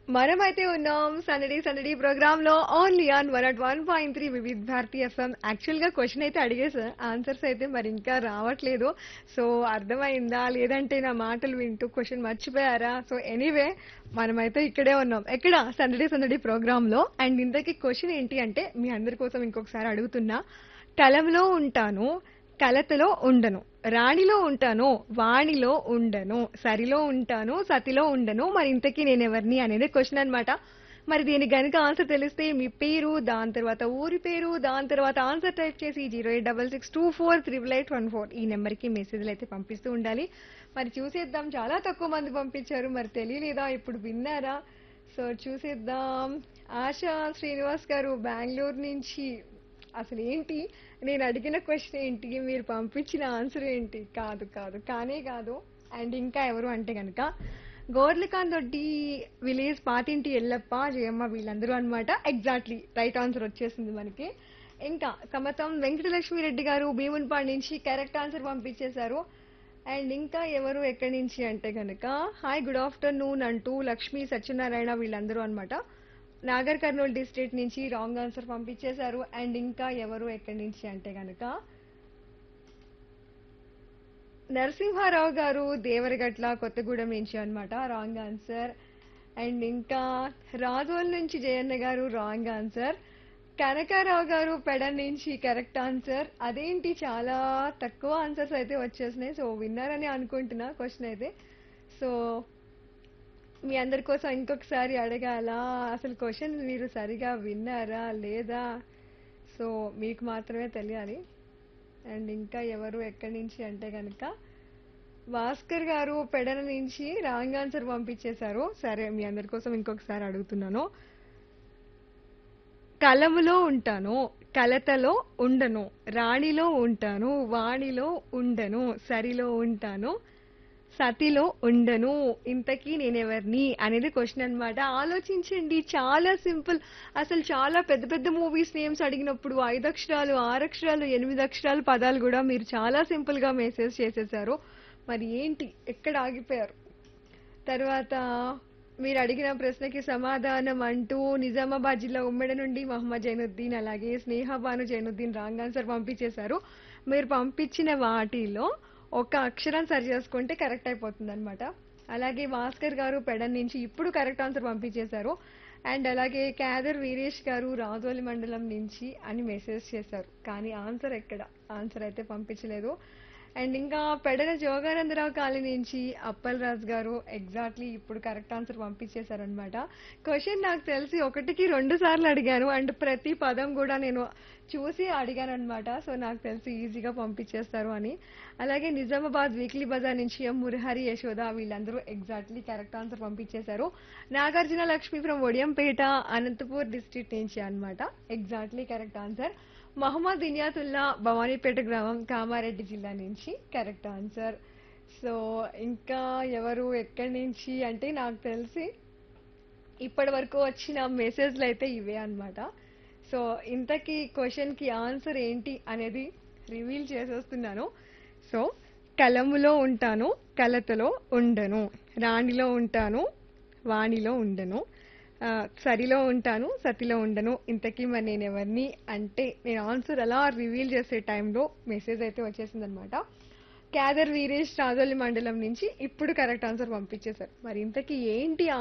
మనమైతే ఉన్నాం సందడి సందడి ప్రోగ్రామ్ లో only on one at one point three Vividh Bharati FM actual గా క్వశ్చన్ అయితే అడిగేసా ఆన్సర్స్ అయితే మరి ఇంకా రావట్లేదు సో అర్థమైందా లేదంటే నా మాటలు వింటూ క్వశ్చన్ మర్చిపోయారా సో ఎనీవే మనమైతే ఇక్కడే ఉన్నాం ఎక్కడ సందడి సందడి ప్రోగ్రామ్ లో అండ్ ఇంతకీ క్వశ్చన్ ఏంటి అంటే మీ అందరి కోసం ఇంకొకసారి అడుగుతున్నా కలంలో ఉంటాను కలతలో ఉండను రాణిలో ఉంటాను వాణిలో ఉండను సరిలో ఉంటాను సతిలో ఉండను మరి ఇంతకీ నేను ఎవరిని అనేది క్వశ్చన్ అన్నమాట మరి దీనికి గనుక ఆన్సర్ తెలిస్తే మీ పేరు దాని తర్వాత ఊరి పేరు దాని తర్వాత ఆన్సర్ టైప్ చేసి zero eight double six two four triple eight one four ఈ నెంబర్కి మెసేజ్లు అయితే పంపిస్తూ ఉండాలి మరి చూసేద్దాం చాలా తక్కువ మంది పంపించారు మరి తెలియలేదా ఇప్పుడు విన్నారా సో చూసేద్దాం ఆశా శ్రీనివాస్ గారు బెంగళూరు నుంచి అసలు ఏంటి నేను అడిగిన క్వశ్చన్ ఏంటి మీరు పంపించిన ఆన్సర్ ఏంటి కాదు కాదు కానే కాదు అండ్ ఇంకా ఎవరు అంటే కనుక గోర్లకాంత్ దొడ్డి విలేజ్ పాతింటి ఎల్లప్ప జయమ్మ వీళ్ళందరూ అన్నమాట ఎగ్జాక్ట్లీ రైట్ ఆన్సర్ వచ్చేసింది మనకి ఇంకా సమతం వెంకటలక్ష్మి రెడ్డి గారు భీమునిపాడు నుంచి కరెక్ట్ ఆన్సర్ పంపించేశారు అండ్ ఇంకా ఎవరు ఎక్కడి నుంచి అంటే కనుక హాయ్ గుడ్ ఆఫ్టర్నూన్ అంటూ లక్ష్మీ సత్యనారాయణ వీళ్ళందరూ అన్నమాట నాగర్ కర్నూలు డిస్ట్రిక్ట్ నుంచి రాంగ్ ఆన్సర్ పంపించేశారు అండ్ ఇంకా ఎవరు ఎక్కడి నుంచి అంటే కనుక నరసింహారావు గారు దేవరగట్ల కొత్తగూడెం నుంచి అన్నమాట రాంగ్ ఆన్సర్ అండ్ ఇంకా రాజోల్ నుంచి జయన్న గారు రాంగ్ ఆన్సర్ కనకారావు గారు పెడ నుంచి కరెక్ట్ ఆన్సర్ అదేంటి చాలా తక్కువ ఆన్సర్స్ అయితే వచ్చేసినాయి సో విన్నారని అనుకుంటున్నా క్వశ్చన్ అయితే సో మీ అందరి కోసం ఇంకొకసారి అడగాల అసలు క్వశ్చన్ మీరు సరిగా విన్నారా లేదా సో మీకు మాత్రమే తెలియాలి అండ్ ఇంకా ఎవరు ఎక్కడి నుంచి అంటే కనుక భాస్కర్ గారు పెడన నుంచి రాంగ్ ఆన్సర్ పంపించేశారు సరే మీ అందరి కోసం ఇంకొకసారి అడుగుతున్నాను కలములో ఉంటాను కలతలో ఉండను రాణిలో ఉంటాను వాణిలో ఉండను సరిలో ఉంటాను సతిలో ఉండను ఇంతకీ నేనెవరిని అనేది క్వశ్చన్ అన్నమాట ఆలోచించండి చాలా సింపుల్ అసలు చాలా పెద్ద పెద్ద మూవీస్ నేమ్స్ అడిగినప్పుడు ఐదు అక్షరాలు ఆరు అక్షరాలు ఎనిమిది అక్షరాలు పదాలు కూడా మీరు చాలా సింపుల్ గా మెసేజ్ చేసేసారు మరి ఏంటి ఎక్కడ ఆగిపోయారు తర్వాత మీరు అడిగిన ప్రశ్నకి సమాధానం అంటూ నిజామాబాద్ జిల్లా ఉమ్మడి నుండి మహమ్మద్ జైనుద్దీన్ అలాగే స్నేహ భాను జైనుద్దీన్ రాంగ్ ఆన్సర్ పంపించేశారు మీరు పంపించిన వాటిలో ఒక అక్షరం సరి చేసుకుంటే కరెక్ట్ అయిపోతుంది అనమాట అలాగే భాస్కర్ గారు పెడన్ నుంచి ఇప్పుడు కరెక్ట్ ఆన్సర్ పంపించేశారు అండ్ అలాగే క్యాదర్ వీరేష్ గారు రాజోలి మండలం నుంచి అని మెసేజ్ చేశారు కానీ ఆన్సర్ ఎక్కడ ఆన్సర్ అయితే పంపించలేదు అండ్ ఇంకా పెడన జోగానందరావు కాలనీ నుంచి అప్పల్ రాజ్ గారు ఎగ్జాక్ట్లీ ఇప్పుడు కరెక్ట్ ఆన్సర్ పంపించేశారనమాట క్వశ్చన్ నాకు తెలిసి ఒకటికి రెండు సార్లు అడిగాను అండ్ ప్రతి పదం కూడా నేను చూసి అడిగాను అనమాట సో నాకు తెలిసి ఈజీగా పంపించేస్తారు అని అలాగే నిజామాబాద్ వీక్లీ బజార్ నుంచి ఎం మురహరి యశోద వీళ్ళందరూ ఎగ్జాక్ట్లీ కరెక్ట్ ఆన్సర్ పంపించేశారు నాగార్జున లక్ష్మి ఫ్రమ్ ఒడియంపేట అనంతపూర్ డిస్ట్రిక్ట్ నుంచి అన్నమాట exactly correct answer Mohammed Inayatullah Bhavanipeta గ్రామం కామారెడ్డి జిల్లా నుంచి కరెక్ట్ ఆన్సర్ సో ఇంకా ఎవరు ఎక్కడి నుంచి అంటే నాకు తెలిసి ఇప్పటి వరకు వచ్చిన మెసేజ్లు అయితే ఇవే అన్నమాట సో ఇంతకీ క్వశ్చన్కి ఆన్సర్ ఏంటి అనేది రివీల్ చేసేస్తున్నాను సో కలములో ఉంటాను కలతలో ఉండను రాణిలో ఉంటాను వాణిలో ఉండను ఆ, సరిలో ఉంటాను సతిలో ఉండను ఇంతకీ మరి నేను ఎవరిని అంటే నేను ఆన్సర్ అలా రివీల్ చేసే టైంలో మెసేజ్ అయితే వచ్చేసిందనమాట క్యాదర్ వీరేష్ రాజోలి మండలం నుంచి ఇప్పుడు కరెక్ట్ ఆన్సర్ పంపించేశారు మరి ఇంతకీ ఏంటి